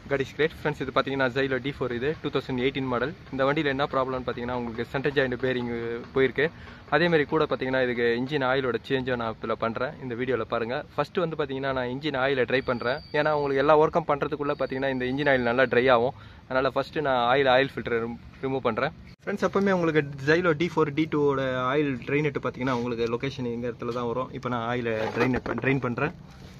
God is great friends இது பார்த்தீங்கன்னா Xylo D four இது டூ தௌசண்ட் எயிட்டீன் மாடல் இந்த வண்டியில் என்ன ப்ராப்ளம்னு பார்த்தீங்கன்னா உங்களுக்கு சென்டர் ஜாயிண்ட் பேரிங் போயிருக்கு அதேமாரி கூட பார்த்தீங்கன்னா இதுக்கு இன்ஜின் ஆயிலோட சேஞ்சும் நான் இதில் பண்ணுறேன் இந்த வீடியோவில் பாருங்கள் ஃபஸ்ட்டு வந்து பார்த்தீங்கன்னா நான் இன்ஜின் ஆயிலை ட்ரை பண்ணுறேன் ஏன்னா உங்களுக்கு எல்லா ஒர்க்கும் பண்ணுறதுக்குள்ளே பார்த்தீங்கன்னா இந்த இன்ஜின் ஆயில் நல்லா ட்ரை ஆகும் அதனால் ஃபஸ்ட்டு நான் ஆயில் ஆயில் ஃபில்டர் ரிமூவ் பண்ணுறேன் ஃப்ரெண்ட்ஸ் எப்பவுமே உங்களுக்கு ஜைலோ டி ஃபோர் டி டூவோட ஆயில் ட்ரைனெட் பார்த்தீங்கன்னா உங்களுக்கு லொக்கேஷன் எங்கள் இடத்துல தான் வரும் இப்போ நான் ஆயிலை ட்ரைனெட் ட்ரைன் பண்ணுறேன்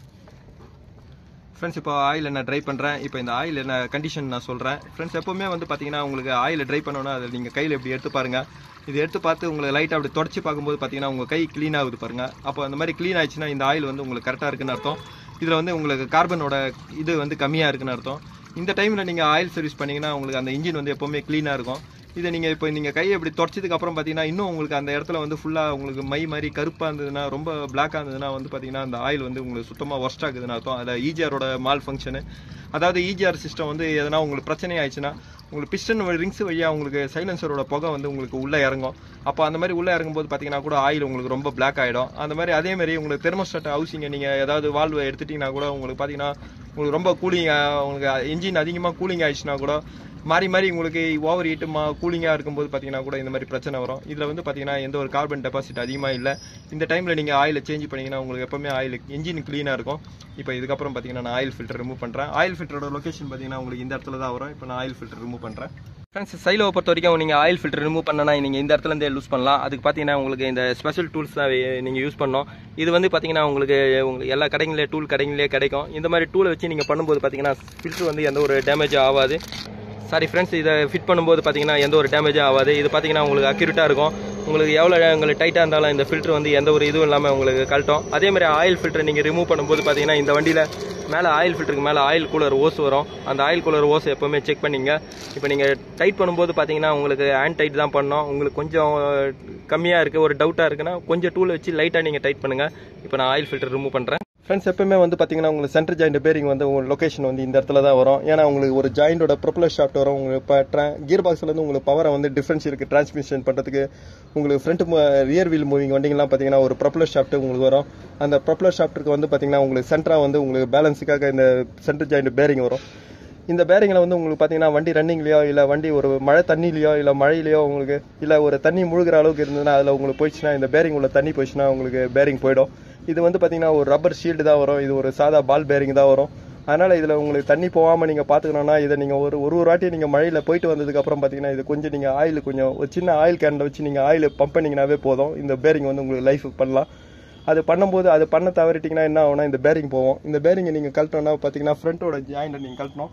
ஃப்ரெண்ட்ஸ் இப்போ ஆயில் நான் ட்ரை பண்ணுறேன் இப்போ இந்த ஆயில் என்ன கண்டிஷன் நான் சொல்கிறேன் ஃப்ரெண்ட்ஸ் எப்போவுமே வந்து பார்த்தீங்கன்னா உங்களுக்கு ஆயில் ட்ரை பண்ணணும்னா அதை நீங்கள் கையில் இப்படி எடுத்து பாருங்கள் இது எடுத்து பார்த்து உங்களுக்கு லைட்டாக அப்படி தொடச்சி பார்க்கும்போது பார்த்தீங்கன்னா உங்கள் கை க்ளீன் ஆகுது பாருங்கள் அப்போ அந்த மாதிரி க்ளீன் ஆயிடுச்சுன்னா இந்த ஆயில் வந்து உங்களுக்கு கரெக்டாக இருக்குன்னு அர்த்தம் இதில் வந்து உங்களுக்கு கார்பனோட இது வந்து கம்மியாக இருக்குன்னு அர்த்தம் இந்த டைமில் நீங்கள் ஆயில் சர்வீஸ் பண்ணிங்கன்னா உங்களுக்கு அந்த இன்ஜின் வந்து எப்போவுமே க்ளீனாக இருக்கும் இதை நீங்கள் இப்போ நீங்கள் கையை இப்படி தொடச்சதுக்கு அப்புறம் பார்த்தீங்கன்னா இன்னும் உங்களுக்கு அந்த இடத்துல வந்து ஃபுல்லாக உங்களுக்கு மை மாதிரி கருப்பாக இருந்ததுன்னா ரொம்ப பிளாக்காக இருந்ததுன்னா வந்து பார்த்தீங்கன்னா அந்த ஆயில் வந்து உங்களுக்கு சுத்தமாக ஒர்ஸ்ட் ஆகுதுன்னு அர்த்தம் அதில் ஈஜிஆரோட மால் ஃபங்க்ஷனு அதாவது ஈஜிஆர் சிஸ்டம் வந்து எதனா உங்களுக்கு பிரச்சனை ஆயிடுச்சுன்னா உங்களுக்கு பிஸ்டன் ரிங்ஸ் வழியாக உங்களுக்கு சைலன்சரோட புகை வந்து உங்களுக்கு உள்ளே இறங்கும் அப்போ அந்த மாதிரி உள்ளே இறங்கும்போது பார்த்தீங்கன்னா கூட ஆயில் உங்களுக்கு ரொம்ப பிளாக் ஆகிடும் அந்த மாதிரி அதே மாதிரி உங்களுக்கு தெர்மோஸ்டாட் ஹவுசிங்க நீங்கள் ஏதாவது வால்வு எடுத்துட்டிங்கன்னா கூட உங்களுக்கு பார்த்தீங்கன்னா உங்களுக்கு ரொம்ப கூலிங் உங்களுக்கு இன்ஜின் அதிகமாக கூலிங் ஆயிடுச்சுன்னா கூட மாறி மாறி உங்களுக்கு ஓவர் ஹீட்டுமா கூலிங்காக இருக்கும்போது பார்த்தீங்கன்னா கூட இந்த மாதிரி பிரச்சனை வரும் இதில் வந்து பார்த்தீங்கன்னா எந்த ஒரு கார்பன் டெபாசிட் அதிகமாக இல்லை இந்த டைமில் நீங்கள் ஆயிலை சேஞ்ச் பண்ணிங்கன்னா உங்களுக்கு எப்போவுமே ஆயில் இன்ஜின் க்ளீனாக இருக்கும் இப்போ இதுக்கப்புறம் பார்த்தீங்கன்னா நான் ஆயில் ஃபில்டர் ரிமூவ் பண்ணுறேன் ஆயில் ஃபில்டரோட லொக்கேஷன் பார்த்தீங்கன்னா உங்களுக்கு இந்த இடத்துல தான் வரும் இப்போ நான் ஆயில் ஃபில்டர் ரிமூவ் பண்ணுறேன் ஃப்ரெண்ட்ஸ் சைலோவை பொறுத்த வரைக்கும் நீங்கள் ஆயில் ஃபில்டர் ரிமூவ் பண்ணனா நீங்கள் இந்த இடத்துல இருந்தே லூஸ் பண்ணலாம் அதுக்கு பார்த்தீங்கன்னா உங்களுக்கு இந்த ஸ்பெஷல் டூல்ஸ் தான் நீங்கள் யூஸ் பண்ணணும் இது வந்து பார்த்தீங்கன்னா உங்களுக்கு உங்களுக்கு எல்லா கடைங்களே டூல் கடைங்களே கிடைக்கும் இந்த மாதிரி டூலை வச்சு நீங்கள் பண்ணும்போது பார்த்தீங்கன்னா ஃபில்டர் வந்து எந்த ஒரு டேமேஜும் ஆகாது சாரி ஃப்ரெண்ட்ஸ் இதை ஃபிட் பண்ணும்போது பார்த்தீங்கன்னா எந்த ஒரு டேமேஜும் ஆகாது இது பார்த்தீங்கன்னா உங்களுக்கு அக்யூரேட்டாக இருக்கும் உங்களுக்கு எவ்வளோ உங்களுக்கு டைட்டாக இருந்தாலும் இந்த ஃபில்டர் வந்து எந்த ஒரு இதுவும் இல்லாமல் உங்களுக்கு கழட்டும் அதே மாதிரி ஆயில் ஃபில்டர் நீங்கள் ரிமூவ் பண்ணும்போது பார்த்தீங்கன்னா இந்த வண்டியில் மேலே ஆயில் ஃபில்டருக்கு மேலே ஆயில் கூலர் ஓஸ் வரும் அந்த ஆயில் கூலர் ஓஸ் எப்போவுமே செக் பண்ணிங்க இப்போ நீங்கள் டைட் பண்ணும்போது பார்த்தீங்கன்னா உங்களுக்கு ஹேண்ட் டைட் தான் பண்ணோம் உங்களுக்கு கொஞ்சம் கம்மியாக இருக்குது ஒரு டவுட்டாக இருக்குன்னா கொஞ்சம் டூல் வச்சு லைட்டாக நீங்கள் டைட் பண்ணுங்கள் இப்போ நான் ஆயில் ஃபில்டர் ரிமூவ் பண்ணுறேன் ஃப்ரெண்ட்ஸ் எப்பவுமே வந்து பார்த்தீங்கன்னா உங்களுக்கு சென்டர் ஜாயிண்ட் பேரிங் வந்து உங்கள் லொக்கேஷன் வந்து இந்த இடத்துல தான் வரும் ஏன்னா உங்களுக்கு ஒரு ஜாயிண்டோட ப்ரொப்பலர் ஷாஃப்ட் வரும் உங்களுக்கு இப்போ ட்ரா கியர் பாக்ஸ்லேருந்து உங்களுக்கு பவரை வந்து டிஃப்ரென்ஸ் இருக்குது டிரான்ஸ்மிஷன் பண்ணுறதுக்கு உங்களுக்கு ஃப்ரண்ட் ரியர் வீல் மூவிங் வண்டிங்கெல்லாம் பார்த்தீங்கன்னா ஒரு ப்ரொப்பலர் ஷாஃப்ட் உங்களுக்கு வரும் அந்த ப்ரொப்பலர் ஷாஃப்ட்டுக்கு வந்து பார்த்தீங்கன்னா உங்களுக்கு சென்டராக வந்து உங்களுக்கு பேலன்ஸுக்காக இந்த சென்டர் ஜாயிண்ட் பேரிங் வரும் இந்த பேரிங்கில் வந்து உங்களுக்கு பார்த்தீங்கன்னா வண்டி ரன்னிங்லையோ இல்லை வண்டி ஒரு மழை தண்ணிலையோ இல்லை மழையிலையோ உங்களுக்கு இல்லை ஒரு தண்ணி முழுகிற அளவுக்கு இருந்ததுன்னா அதில் உங்களுக்கு போயிடுச்சுன்னா இந்த பேரிங் உள்ள தண்ணி போயிடுச்சுன்னா உங்களுக்கு பேரிங் போயிடும் இது வந்து பார்த்தீங்கன்னா ஒரு ரப்பர் ஷீல்டு தான் வரும் இது ஒரு சாதா பால் பேரிங் தான் வரும் அதனால் இதில் உங்களுக்கு தண்ணி போகாமல் நீங்கள் பார்த்துக்கணுன்னா இதை நீங்கள் ஒரு ஒரு ஒரு வாட்டி நீங்கள் மழையில் போயிட்டு வந்ததுக்கப்புறம் பார்த்தீங்கன்னா இது கொஞ்சம் நீங்கள் ஆயில் கொஞ்சம் ஒரு சின்ன ஆயில் கேனில் வச்சு நீங்கள் ஆயில் பம்ப் பண்ணிங்கனாவே போதும் இந்த பேரிங் வந்து உங்களுக்கு லைஃப் பண்ணலாம் அது பண்ணும்போது அது பண்ண தவறிட்டிங்கன்னா என்ன ஆகும்னா இந்த பேரிங் போகும் இந்த பேரிங்கை நீங்கள் கழட்டணும்னா பார்த்தீங்கன்னா ஃப்ரண்ட்டோட ஜாயிண்டை நீங்கள் கழட்டணும்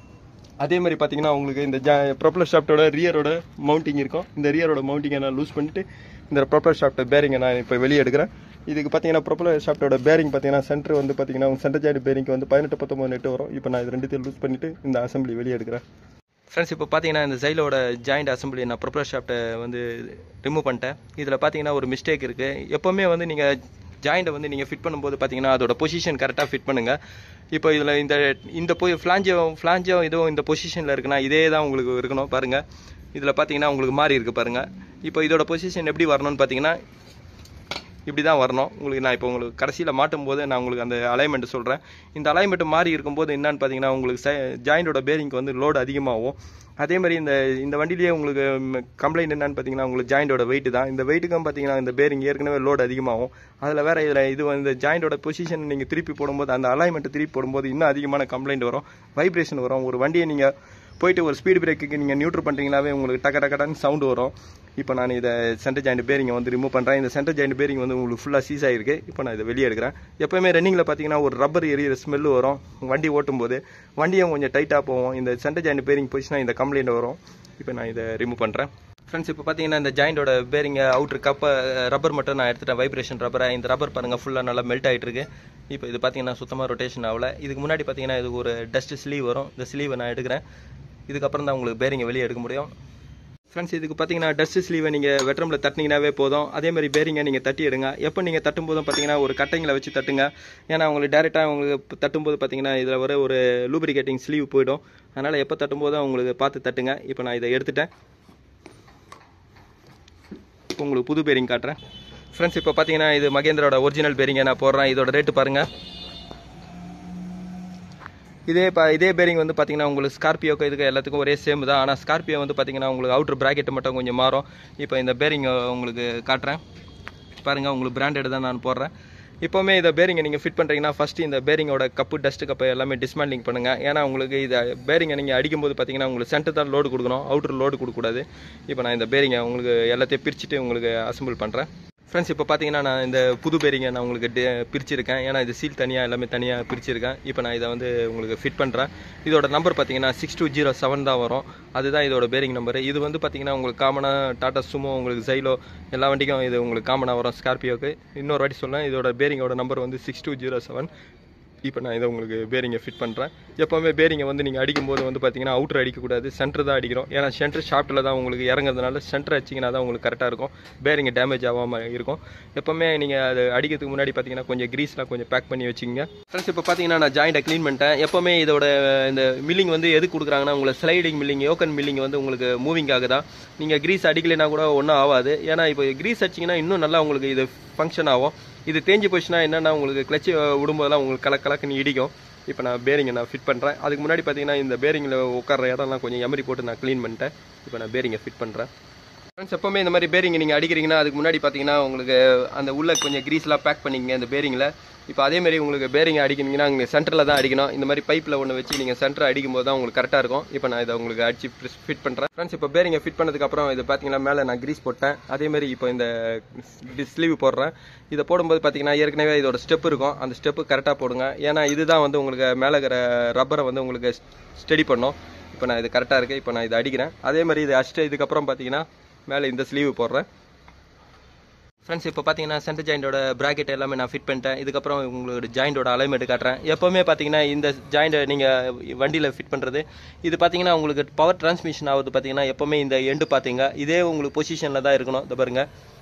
அதே மாதிரி பார்த்தீங்கன்னா உங்களுக்கு இந்த ஜா ப்ரொப்பலர் ஷாஃப்ட்டோட ரியரோட மவுண்டிங் இருக்கும் இந்த ரியரோட மவுண்டிங்கை நான் லூஸ் பண்ணிட்டு இந்த ப்ரொப்பலர் ஷாஃப்ட் பேரிங்கை நான் இப்போ வெளியே எடுக்கிறேன் இதுக்கு பார்த்தீங்கன்னா ப்ரொப்பலர் ஷாஃப்ட்டோட பேரிங் பார்த்தீங்கன்னா சென்டர் வந்து பார்த்தீங்கன்னா சென்டர் ஜாயிண்ட் பேரிங்க்கு வந்து பதினெட்டு பத்தொம்பது நெட்டு வரும் இப்போ நான் இது ரெண்டுத்தையும் லூஸ் பண்ணிட்டு இந்த அசம்பிளி வெளியே எடுக்கிறேன் ஃப்ரெண்ட்ஸ் இப்போ பார்த்தீங்கன்னா இந்த ஜைலோட ஜாயிண்ட் அசம்பிளி நான் ப்ரொப்பலர் ஷாஃப்ட்டை வந்து ரிமூவ் பண்ணிட்டேன் இதில் பார்த்தீங்கன்னா ஒரு மிஸ்டேக் இருக்குது எப்போவுமே வந்து நீங்கள் ஜாயிண்டை வந்து நீங்கள் ஃபிட் பண்ணும்போது பார்த்தீங்கன்னா அதோட பொசிஷன் கரெக்டாக ஃபிட் பண்ணுங்கள் இப்போ இதில் இந்த இந்த போய் ஃப்ளாஞ்சோ ஃப்ளாஞ்சோ இதுவும் இந்த பொசிஷனில் இருக்குன்னா இதே தான் உங்களுக்கு இருக்கணும் பாருங்கள் இதில் பார்த்தீங்கன்னா உங்களுக்கு மாறி இருக்குது பாருங்கள் இப்போ இதோட பொசிஷன் எப்படி வரணும்னு பார்த்தீங்கன்னா இப்படி தான் வரணும் உங்களுக்கு நான் இப்போ உங்களுக்கு கடைசியில் மாட்டும் போது நான் உங்களுக்கு அந்த அலைன்மெண்ட் சொல்கிறேன் இந்த அலைன்மெண்ட் மாறி இருக்கும்போது என்னன்னு பார்த்தீங்கன்னா உங்களுக்கு ஜாயிண்டோட பேரிங்க்கு வந்து லோடு அதிகமாகும் அதே மாதிரி இந்த இந்த வண்டியிலேயே உங்களுக்கு கம்ப்ளைண்ட் என்னன்னு பார்த்தீங்கன்னா உங்களுக்கு ஜாயிண்டோட வெயிட் தான் இந்த வெயிட்டுக்கும் பார்த்தீங்கன்னா இந்த பேரிங் ஏற்கனவே லோடு அதிகமாகும் அதில் வேற இதில் இது இந்த ஜாயிண்டோட பொசிஷன் நீங்கள் திருப்பி போடும்போது அந்த அலைன்மெண்ட் திருப்பி போடும்போது இன்னும் அதிகமான கம்ப்ளைண்ட் வரும் வைப்ரேஷன் வரும் ஒரு வண்டியை நீங்கள் போயிட்டு ஒரு ஸ்பீடு பிரேக்குக்கு நீங்கள் நியூட்ரு பண்ணுறீங்கனாவே உங்களுக்கு டக்க டக்கடான்னு சவுண்டு வரும் இப்போ நான் இதை சென்டர் ஜாயிண்ட் பேரிங்கை வந்து ரிமூவ் பண்ணுறேன் இந்த சென்டர் ஜாயிண்ட் பேரிங் வந்து உங்களுக்கு ஃபுல்லாக சீஸ் ஆகிருக்கு இப்போ நான் இதை வெளியே எடுக்கிறேன் எப்போயுமே ரன்னிங்கில் பார்த்தீங்கன்னா ஒரு ரப்பர் எரியிற ஸ்மெல்லு வரும் வண்டி ஓட்டும் போது வண்டியும் கொஞ்சம் டைட்டாக போகும் இந்த சென்டர் ஜாயிண்ட் பேரிங் போச்சுன்னா இந்த கம்ப்ளைண்ட் வரும் இப்போ நான் இதை ரிமூவ் பண்ணுறேன் ஃப்ரெண்ட்ஸ் இப்போ பார்த்தீங்கன்னா இந்த ஜாயிண்டோட பேரிங்க அவுட்ரு கப்பை ரப்பர் மட்டும் நான் எடுத்துட்டேன் வைப்ரேஷன் ரப்பரை இந்த ரப்பர் பாருங்கள் ஃபுல்லாக நல்லா மெல்ட் ஆகிட்டு இருக்கு இப்போ இது பார்த்தீங்கன்னா சுத்தமாக ரொட்டேஷன் ஆகல இதுக்கு முன்னாடி பார்த்தீங்கன்னா இது ஒரு டஸ்ட் ஸ்லீவ் வரும் இந்த ஸ்லீவை நான் எடுக்கிறேன் இதுக்கப்புறம் தான் உங்களுக்கு பேரிங்கை வெளியே எடுக்க முடியும் ஃப்ரெண்ட்ஸ் இதுக்கு பார்த்தீங்கன்னா டஸ்ட் ஸ்லீவை நீங்கள் வெட்ரமில் தட்டினீங்கனாவே போதும் அதே மாதிரி பேரிங்கை நீங்கள் தட்டி எடுங்க எப்போ நீங்கள் தட்டும்போதும் பார்த்தீங்கன்னா ஒரு கட்டைங்களை வச்சு தட்டுங்க ஏன்னா உங்களுக்கு டேரெக்டாக உங்களுக்கு தட்டும்போது பார்த்தீங்கன்னா இதில் வர ஒரு லூப்ரிகேட்டிங் ஸ்லீவ் போயிடும் அதனால் எப்போ தட்டும்போதும் உங்களுக்கு பார்த்து தட்டுங்க இப்போ நான் இதை எடுத்துட்டேன் இப்போ உங்களுக்கு புது பேரிங் காட்டுறேன் ஃப்ரெண்ட்ஸ் இப்போ பார்த்தீங்கன்னா இது மகேந்திரோட ஒரிஜினல் பேரிங்கை நான் போடுறேன் இதோட ரேட்டு பாருங்கள் இதே ப இதே பேரிங் வந்து பார்த்தீங்கன்னா உங்களுக்கு ஸ்கார்பியோக்கு இதுக்கு எல்லாத்துக்கும் ஒரே சேம் தான் ஆனால் ஸ்கார்பியோ வந்து பார்த்தீங்கன்னா உங்களுக்கு அவுட்ரு ப்ராக்கெட் மட்டும் கொஞ்சம் மாறும் இப்போ இந்த பேரிங் உங்களுக்கு காட்டுறேன் பாருங்கள் உங்களுக்கு பிராண்டட் தான் நான் போடுறேன் இப்போவுமே இதை பேரிங்கை நீங்கள் ஃபிட் பண்ணுறீங்கன்னா ஃபஸ்ட்டு இந்த பேரிங்கோட கப்பு டஸ்ட் கப்பு எல்லாமே டிஸ்மேண்டிங் பண்ணுங்கள் ஏன்னா உங்களுக்கு இதை பேரிங்கை நீங்கள் அடிக்கும்போது பார்த்தீங்கன்னா உங்களுக்கு சென்டர் தான் லோடு கொடுக்கணும் அவுட்டர் லோடு கொடுக்கக்கூடாது இப்போ நான் இந்த பேரிங்கை உங்களுக்கு எல்லாத்தையும் பிரிச்சுட்டு உங்களுக்கு அசம்பிள் பண்ணுறேன் ஃப்ரெண்ட்ஸ் இப்போ பார்த்தீங்கன்னா நான் இந்த புது பேரிங்கை நான் உங்களுக்கு டே பிரிச்சிருக்கேன் ஏன்னா இது சீல் தனியாக எல்லாமே தனியாக பிரிச்சிருக்கேன் இப்போ நான் இதை வந்து உங்களுக்கு ஃபிட் பண்ணுறேன் இதோட நம்பர் பார்த்தீங்கன்னா சிக்ஸ் டூ ஜீரோ செவன் தான் வரும் அதுதான் இதோட பேரிங் நம்பர் இது வந்து பார்த்தீங்கன்னா உங்களுக்கு காமனாக டாடா சுமோ உங்களுக்கு ஜைலோ எல்லா வண்டிக்கும் இது உங்களுக்கு காமனாக வரும் ஸ்கார்பியோக்கு இன்னொரு வாட்டி சொல்லேன் இதோட பேரிங்கோட நம்பர் வந்து சிக்ஸ் டூ ஜீரோ செவன் இப்போ நான் இதை உங்களுக்கு பேரிங்கை ஃபிட் பண்ணுறேன் எப்போவுமே பேரிங்கை வந்து நீங்கள் அடிக்கும்போது வந்து பார்த்தீங்கன்னா அவுட்டர் அடிக்கக்கூடாது சென்டர் தான் அடிக்கிறோம் ஏன்னா சென்டர் ஷாஃப்ட்டில் தான் உங்களுக்கு இறங்குறதுனால சென்டர் அடிச்சிங்கன்னா தான் உங்களுக்கு கரெக்டாக இருக்கும் பேரிங் டேமேஜ் ஆகாமல் இருக்கும் எப்போவுமே நீங்கள் அது அடிக்கிறதுக்கு முன்னாடி பார்த்தீங்கன்னா கொஞ்சம் க்ரீஸ்லாம் கொஞ்சம் பேக் பண்ணி வச்சுங்க ஃப்ரெண்ட்ஸ் இப்போ பார்த்தீங்கன்னா நான் ஜாயிண்ட்டை க்ளீன் பண்ணிட்டேன் எப்போவுமே இதோட இந்த மில்லிங் வந்து எது கொடுக்குறாங்கன்னா உங்களுக்கு ஸ்லைடிங் மில்லிங் யோக்கன் மில்லிங் வந்து உங்களுக்கு மூவிங் ஆகுதா நீங்கள் க்ரீஸ் அடிக்கலைன்னா கூட ஒன்றும் ஆகாது ஏன்னா இப்போ க்ரீஸ் அடிச்சிங்கன்னா இன்னும் நல்லா உங்களுக்கு இது ஃபங்க்ஷன் ஆகும் இது தேஞ்சு போச்சுன்னா என்னென்னா உங்களுக்கு கிளச்சு விடும்போதெல்லாம் உங்களுக்கு கலக் கலக்குன்னு இடிக்கும் இப்போ நான் பேரிங்கை நான் ஃபிட் பண்ணுறேன் அதுக்கு முன்னாடி பார்த்தீங்கன்னா இந்த பேரிங்கில் உட்கார இடம்லாம் கொஞ்சம் எமரி போட்டு நான் க்ளீன் பண்ணிட்டேன் இப்போ நான் பேரிங்கை ஃபிட் பண்ணுறேன் ஃப்ரெண்ட்ஸ் எப்போவுமே இந்த மாதிரி பேரிங் நீங்கள் அடிக்கிறீங்கன்னா அதுக்கு முன்னாடி பார்த்தீங்கன்னா உங்களுக்கு அந்த உள்ள கொஞ்சம் க்ரீஸ்லாம் பேக் பண்ணிக்கங்க இந்த பேரிங்கில் இப்போ அதேமாரி உங்களுக்கு பேரிங் அடிக்கிறீங்கன்னா நீங்கள் சென்டரில் தான் அடிக்கணும் இந்த மாதிரி பைப்பில் ஒன்று வச்சு நீங்கள் சென்டர் அடிக்கும்போது தான் உங்களுக்கு கரெக்டாக இருக்கும் இப்போ நான் இதை உங்களுக்கு அடிச்சு ஃபிட் பண்ணுறேன் ஃப்ரெண்ட்ஸ் இப்போ பேரிங்கை ஃபிட் பண்ணதுக்கப்புறம் இது பார்த்தீங்கன்னா மேலே நான் க்ரீஸ் போட்டேன் அதேமாரி இப்போ இந்த ஸ்லீவ் போடுறேன் இதை போடும்போது பார்த்தீங்கன்னா ஏற்கனவே இதோட ஸ்டெப் இருக்கும் அந்த ஸ்டெப்பு கரெக்டாக போடுங்க ஏன்னா இதுதான் வந்து உங்களுக்கு மேலே இருக்கிற ரப்பரை வந்து உங்களுக்கு ஸ்டடி பண்ணும் இப்போ நான் இது கரெக்டாக இருக்குது இப்போ நான் இதை அடிக்கிறேன் அதே மாதிரி இது அடிச்சுட்டு இதுக்கப்புறம் பார்த்தீங்கன்னா மேலே இந்த ஸ்லீவ் போடுறேன் ஃப்ரெண்ட்ஸ் இப்போ பார்த்தீங்கன்னா சென்டர் ஜாயிண்டோட ப்ராக்கெட் எல்லாமே நான் ஃபிட் பண்ணிட்டேன் இதுக்கப்புறம் உங்களோட ஜாயிண்டோட அலைன்மெண்ட் காட்டுறேன் எப்போவுமே பார்த்தீங்கன்னா இந்த ஜாயிண்டை நீங்கள் வண்டியில் ஃபிட் பண்ணுறது இது பார்த்தீங்கன்னா உங்களுக்கு பவர் டிரான்ஸ்மிஷன் ஆகுது பார்த்தீங்கன்னா எப்போவுமே இந்த எண்டு பார்த்தீங்க இதே உங்களுக்கு பொசிஷனில் தான் இருக்கணும் இந்த பாருங்க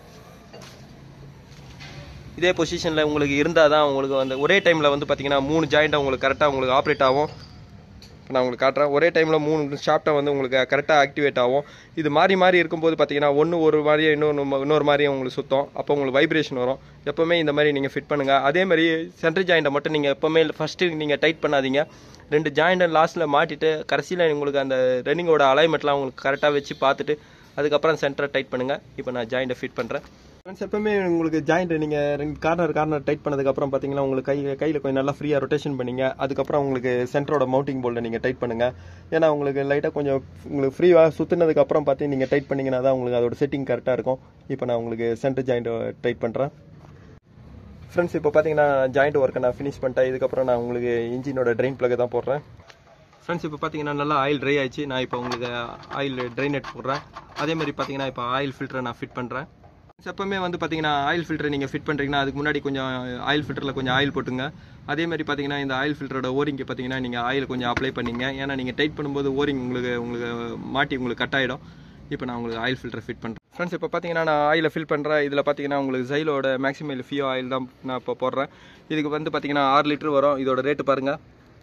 இதே பொசிஷனில் உங்களுக்கு இருந்தால் தான் உங்களுக்கு வந்து ஒரே டைமில் வந்து பார்த்தீங்கன்னா மூணு ஜாயிண்ட்டை உங்களுக்கு கரெக்டாக உங்களுக்கு ஆப்ரேட் ஆகும் இப்போ நான் உங்களுக்கு காட்டுறேன் ஒரே டைமில் மூணு ஷாப்டாக வந்து உங்களுக்கு கரெக்டாக ஆக்டிவேட் ஆகும் இது மாறி மாறி இருக்கும்போது பார்த்தீங்கன்னா ஒன்று ஒரு மாதிரியே இன்னொன்று இன்னொரு மாதிரியே உங்களுக்கு சுத்தம் அப்போ உங்களுக்கு வைப்ரேஷன் வரும் எப்போவுமே இந்த மாதிரி நீங்கள் ஃபிட் பண்ணுங்கள் அதே மாதிரி சென்ட்ரல் ஜாயிண்ட்டை மட்டும் நீங்கள் எப்போவுமே ஃபஸ்ட்டு நீங்கள் டைட் பண்ணாதீங்க ரெண்டு ஜாயிண்ட்டை லாஸ்ட்டில் மாட்டிட்டு கடைசியில் உங்களுக்கு அந்த ரன்னிங்கோட அலைன்மெண்ட்லாம் உங்களுக்கு கரெக்டாக வச்சு பார்த்துட்டு அதுக்கப்புறம் சென்டரை டைட் பண்ணுங்கள் இப்போ நான் ஜாயிண்ட்டை ஃபிட் பண்ணுறேன் ஃப்ரெண்ட்ஸ் எப்பவுமே உங்களுக்கு ஜாயிண்ட் நீங்கள் ரெண்டு கார்னர் கார்னர் டைட் பண்ணதுக்கப்புறம் பார்த்தீங்கன்னா உங்களுக்கு கை கையில் கொஞ்சம் நல்லா ஃப்ரீயாக ரொட்டேஷன் பண்ணிங்க அதுக்கப்புறம் உங்களுக்கு சென்டரோட மவுண்டிங் போல்டில் நீங்கள் டைட் பண்ணுங்கள் ஏன்னா உங்களுக்கு லைட்டாக கொஞ்சம் உங்களுக்கு ஃப்ரீயாக சுற்றுனதுக்கப்புறம் பார்த்து நீங்கள் டைட் பண்ணிங்கன்னா தான் உங்களுக்கு அதோட செட்டிங் கரெக்டாக இருக்கும் இப்போ நான் உங்களுக்கு சென்டர் ஜாயிண்ட்டை டைட் பண்ணுறேன் ஃப்ரெண்ட்ஸ் இப்போ பார்த்தீங்கன்னா ஜாயிண்ட் ஒர்க்கை நான் ஃபினிஷ் பண்ணிட்டேன் இதுக்கப்புறம் நான் உங்களுக்கு இன்ஜினோட ட்ரெயின் ப்ளக்கை தான் போடுறேன் ஃப்ரெண்ட்ஸ் இப்போ பார்த்தீங்கன்னா நல்லா ஆயில் ட்ரை ஆயிடுச்சு நான் இப்போ உங்களுக்கு ஆயில் ட்ரைன் நெட் போடுறேன் அதே மாதிரி பார்த்தீங்கன்னா இப்போ ஆயில் ஃபில்டரை நான் ஃபிட் பண்ணுறேன் எப்பவுமே வந்து பார்த்தீங்கன்னா ஆயில் ஃபில்டர் நீங்கள் ஃபிட் பண்ணுறீங்கன்னா அதுக்கு முன்னாடி கொஞ்சம் ஆயில் ஃபில்டரில் கொஞ்சம் ஆயில் போட்டுங்க அதே மாதிரி பார்த்தீங்கன்னா இந்த ஆயில் ஃபில்டரோட ஓரிங்க்கு பார்த்தீங்கன்னா நீங்கள் ஆயில் கொஞ்சம் அப்ளை பண்ணீங்க ஏன்னா நீங்கள் டைட் பண்ணும்போது ஓரிங் உங்களுக்கு உங்களுக்கு மாட்டி உங்களுக்கு கட் ஆகிடும் இப்போ நான் உங்களுக்கு ஆயில் ஃபில்டர் ஃபிட் பண்ணுறேன் ஃப்ரெண்ட்ஸ் இப்போ பார்த்தீங்கன்னா நான் ஆயிலை ஃபில் பண்ணுறேன் இதில் பார்த்தீங்கன்னா உங்களுக்கு ஜைலோட மேக்ஸிமல் ஃபியோ ஆயில் தான் நான் இப்போ போடுறேன் இதுக்கு வந்து பார்த்தீங்கன்னா ஆறு லிட்டர் வரும் இதோட ரேட்டு பாருங்கள்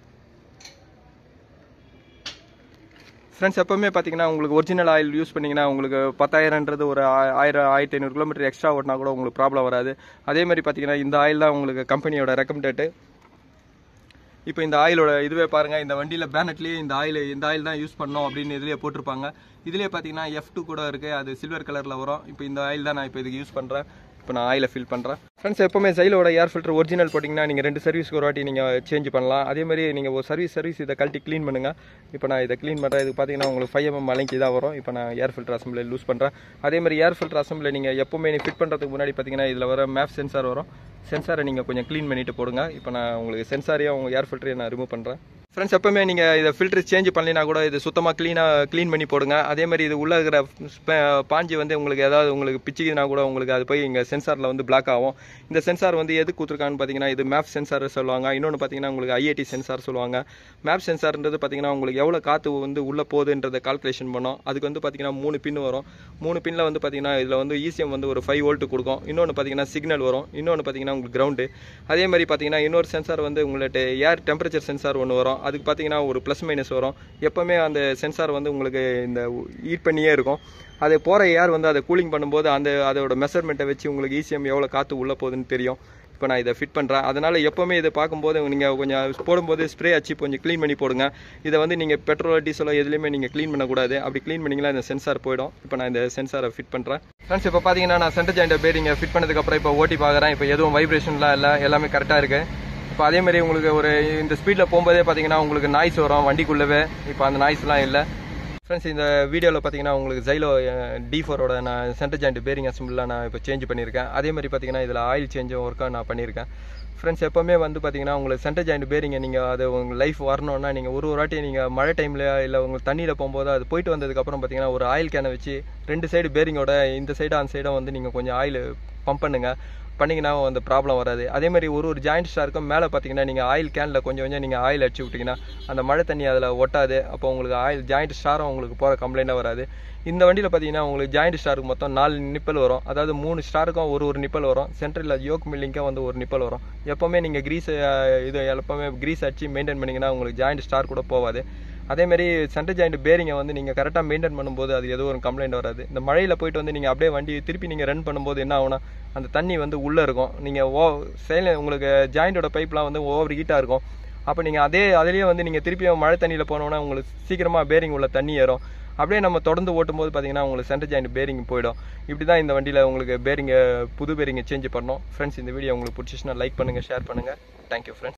ஃப்ரெண்ட்ஸ் எப்போவுமே பார்த்தீங்கன்னா உங்களுக்கு ஒரிஜினல் ஆயில் யூஸ் பண்ணிங்கன்னா உங்களுக்கு பத்தாயிரன்றது ஒரு ஆ- ஆயிரம் ஆயிரத்தி ஐநூறு கிலோமீட்டர் எக்ஸ்ட்ரா ஓட்டினா கூட உங்களுக்கு ப்ராப்ளம் வராது அதே மாதிரி பார்த்தீங்கன்னா இந்த ஆயில் தான் உங்களுக்கு கம்பெனியோட ரெக்கமெண்டேட்டு இப்போ இந்த ஆயிலோட இதுவே பாருங்க இந்த வண்டியில் பேனட்லேயே இந்த ஆயில் இந்த ஆயில் தான் யூஸ் பண்ணோம் அப்படின்னு இதுலேயே போட்டிருப்பாங்க இதுலேயே பார்த்தீங்கன்னா எஃப் டூ கூட இருக்குது அது சில்வர் கலரில் வரும் இப்போ இந்த ஆயில் தான் நான் இப்போ இதுக்கு யூஸ் பண்ணுறேன் இப்போ நான் ஆயிலை ஃபில் பண்ணுறேன் ஃப்ரெண்ட்ஸ் எப்போவுமே சைலோட ஏர் ஃபில்டர் ஒரிஜினல் போட்டிங்கன்னா நீங்கள் ரெண்டு சர்வீஸ்க்கு ஒரு வாட்டி நீங்கள் சேஞ்ச் பண்ணலாம் அதே மாதிரி நீங்கள் ஒரு சர்வீஸ் சர்வீஸ் இதை கழட்டி க்ளீன் பண்ணுங்கள் இப்போ நான் இதை க்ளீன் பண்ணுறேன் இதுக்கு பார்த்தீங்கன்னா உங்களுக்கு ஃபைவ் எம்எம் மலைக்கு தான் வரும் இப்போ நான் ஏர் ஃபில்டர் அசம்பிளி லூஸ் பண்ணுறேன் அதே மாதிரி ஏர் ஃபில்டர் அசம்பிளி நீங்கள் எப்போவுமே நீ ஃபிட் பண்ணுறதுக்கு முன்னாடி பார்த்தீங்கன்னா இதில் வர மேப் சென்சார் வரும் சென்சாரை நீங்கள் கொஞ்சம் க்ளீன் பண்ணிட்டு போடுங்க இப்போ நான் உங்களுக்கு சென்சாரையும் உங்கள் ஏர் ஃபில்டரையும் நான் ரிமூவ் பண்ணுறேன் ஃப்ரெண்ட்ஸ் எப்பவுமே நீங்கள் இதை ஃபில்டர் சேஞ்ச் பண்ணலினா கூட இது சுத்தமாக க்ளீனாக க்ளீன் பண்ணி போடுங்க அதே மாதிரி இது உள்ள இருக்கிற ஸ்ப- பாஞ்சி வந்து உங்களுக்கு ஏதாவது உங்களுக்கு பிச்சுக்குதுன்னா கூட உங்களுக்கு அது போய் இங்கே சென்சாரில் வந்து பிளாக் ஆகும் இந்த சென்சார் வந்து எது கொடுத்துருக்கான்னு பார்த்தீங்கன்னா இது மேப் சென்சார் சொல்லுவாங்க இன்னொன்று பார்த்தீங்கன்னா உங்களுக்கு ஐஐடி சென்சார் சொல்லுவாங்க மேப் சென்சார்ன்றது பார்த்தீங்கன்னா உங்களுக்கு எவ்வளோ காற்று வந்து உள்ளே போகுதுன்றதை கால்குலேஷன் பண்ணோம் அதுக்கு வந்து பார்த்தீங்கன்னா மூணு பின் வரும் மூணு பின்னில் வந்து பார்த்தீங்கன்னா இதில் வந்து ஈசிஎம் வந்து ஒரு ஃபைவ் வோல்ட் கொடுக்கும் இன்னொன்று பார்த்தீங்கன்னா சிக்னல் வரும் இன்னொன்று பார்த்தீங்கன்னா உங்களுக்கு கிரவுண்டு அதே மாதிரி பார்த்தீங்கன்னா இன்னொரு சென்சார் வந்து உங்கள்ட்ட ஏர் டெம்பரேச்சர் சென்சார் ஒன்று வரும் அதுக்கு பார்த்தீங்கன்னா ஒரு ப்ளஸ் மைனஸ் வரும் எப்போவுமே அந்த சென்சார் வந்து உங்களுக்கு இந்த ஹீட் பண்ணியே இருக்கும் அது போகிற ஏர் வந்து அதை கூலிங் பண்ணும்போது அந்த அதோட மெஷர்மெண்ட்டை வச்சு உங்களுக்கு ஈசிஎம் எவ்வளோ காற்று உள்ளே போகுதுன்னு தெரியும் இப்போ நான் இதை ஃபிட் பண்ணுறேன் அதனால் எப்போவுமே இதை பார்க்கும்போது நீங்கள் கொஞ்சம் போடும்போது ஸ்ப்ரே அச்சு கொஞ்சம் க்ளீன் பண்ணி போடுங்க இதை வந்து நீங்கள் பெட்ரோல் டீசலோ எதுலேயுமே நீங்கள் க்ளீன் பண்ணக்கூடாது அப்படி க்ளீன் பண்ணிங்களா இந்த சென்சார் போயிடும் இப்போ நான் இந்த சென்சாரை ஃபிட் பண்ணுறேன் ஃப்ரெண்ட்ஸ் இப்போ பார்த்தீங்கன்னா நான் சென்டர் ஜாயிண்ட் பேரிங்க ஃபிட் பண்ணதுக்கப்புறம் இப்போ ஓட்டி பார்க்குறேன் இப்போ எதுவும் வைப்ரேஷன்லாம் இல்லை எல்லாமே கரெக்டாக இருக்குது இப்போ அதே மாதிரி உங்களுக்கு ஒரு இந்த ஸ்பீடில் போகும்போதே பார்த்தீங்கன்னா உங்களுக்கு நாய்ஸ் வரும் வண்டிக்குள்ளவே இப்போ அந்த நாய்ஸ்லாம் இல்லை ஃப்ரெண்ட்ஸ் இந்த வீடியோவில் பார்த்தீங்கன்னா உங்களுக்கு ஜைலோ டி ஃபோரோட நான் சென்டர் ஜாயிண்ட் பேரிங் அசம்பிளாக நான் இப்போ சேஞ்ச் பண்ணியிருக்கேன் அதே மாதிரி பார்த்தீங்கன்னா இதில் ஆயில் சேஞ்சும் ஒர்க்காக நான் பண்ணியிருக்கேன் ஃப்ரெண்ட்ஸ் எப்போவுமே வந்து பார்த்தீங்கன்னா உங்களுக்கு சென்டர் ஜாயிண்ட் பேரிங்க நீங்கள் அது உங்கள் லைஃப் வரணும்னா நீங்கள் ஒரு ஒரு வாட்டி நீங்கள் மழை டைமில் இல்லை உங்களுக்கு தண்ணியில் போகும்போது அது போயிட்டு வந்ததுக்கப்புறம் பார்த்தீங்கன்னா ஒரு ஆயில் கேனை வச்சு ரெண்டு சைடு பேரிங்கோட இந்த சைடு அந்த சைடும் வந்து நீங்கள் கொஞ்சம் ஆயில் பம்ப் பண்ணுங்கள் பண்ணிங்கன்னா அந்த ப்ராப்ளம் வராது அதே மாதிரி ஒரு ஒரு ஜாயிண்ட் ஸ்டாருக்கும் மேலே பார்த்தீங்கன்னா நீங்கள் ஆயில் கேனில் கொஞ்சம் கொஞ்சம் நீங்கள் ஆயில் அடிச்சு விட்டிங்கன்னா அந்த மழை தண்ணி அதில் ஒட்டாது அப்போ உங்களுக்கு ஆயில் ஜாயிண்ட் ஸ்டாரும் உங்களுக்கு போகிற கம்ப்ளைண்ட்டாக வராது இந்த வண்டியில் பார்த்தீங்கன்னா உங்களுக்கு ஜாயிண்ட் ஸ்டாருக்கு மொத்தம் நாலு நிப்பல் வரும் அதாவது மூணு ஸ்டாருக்கும் ஒரு ஒரு நிப்பல் வரும் சென்ட்ரலில் யோக் மில்லிங்காக வந்து ஒரு நிப்பல் வரும் எப்போவுமே நீங்கள் க்ரீஸ் இது எப்போவுமே க்ரீஸ் அடிச்சு மெயின்டைன் பண்ணிங்கன்னா உங்களுக்கு ஜாயிண்ட் ஸ்டார் கூட போகாது அதேமாரி சென்டர் ஜாயிண்ட் பேரிங்கை வந்து நீங்கள் கரெக்டாக மெயின்டைன் பண்ணும்போது அது எதுவும் ஒரு கம்ப்ளைண்ட் வராது இந்த மழையில் போயிட்டு வந்து நீங்கள் அப்படியே வண்டி திருப்பி நீங்கள் ரன் பண்ணும்போது என்ன ஆகும்னா அந்த தண்ணி வந்து உள்ளே இருக்கும் நீங்கள் ஓ செயல் உங்களுக்கு ஜாயிண்டோட பைப்லாம் வந்து ஓவர் ஹீட்டாக இருக்கும் அப்போ நீங்கள் அதே அதுலேயே வந்து நீங்கள் திருப்பி மழை தண்ணியில் போனோன்னா உங்களுக்கு சீக்கிரமாக பேரிங் உள்ள தண்ணி ஏறும் அப்படியே நம்ம தொடர்ந்து ஓட்டும்போது பார்த்தீங்கன்னா உங்களுக்கு சென்டர் ஜாயிண்ட் பேரிங் போயிடும் இப்படி தான் இந்த வண்டியில் உங்களுக்கு பேரிங்கை புது பேரிங்கை சேஞ்ச் பண்ணோம் ஃப்ரெண்ட்ஸ் இந்த வீடியோ உங்களுக்கு பிடிச்சிச்சுன்னா லைக் பண்ணுங்கள் ஷேர் பண்ணுங்கள் தேங்க்யூ ஃப்ரெண்ட்ஸ்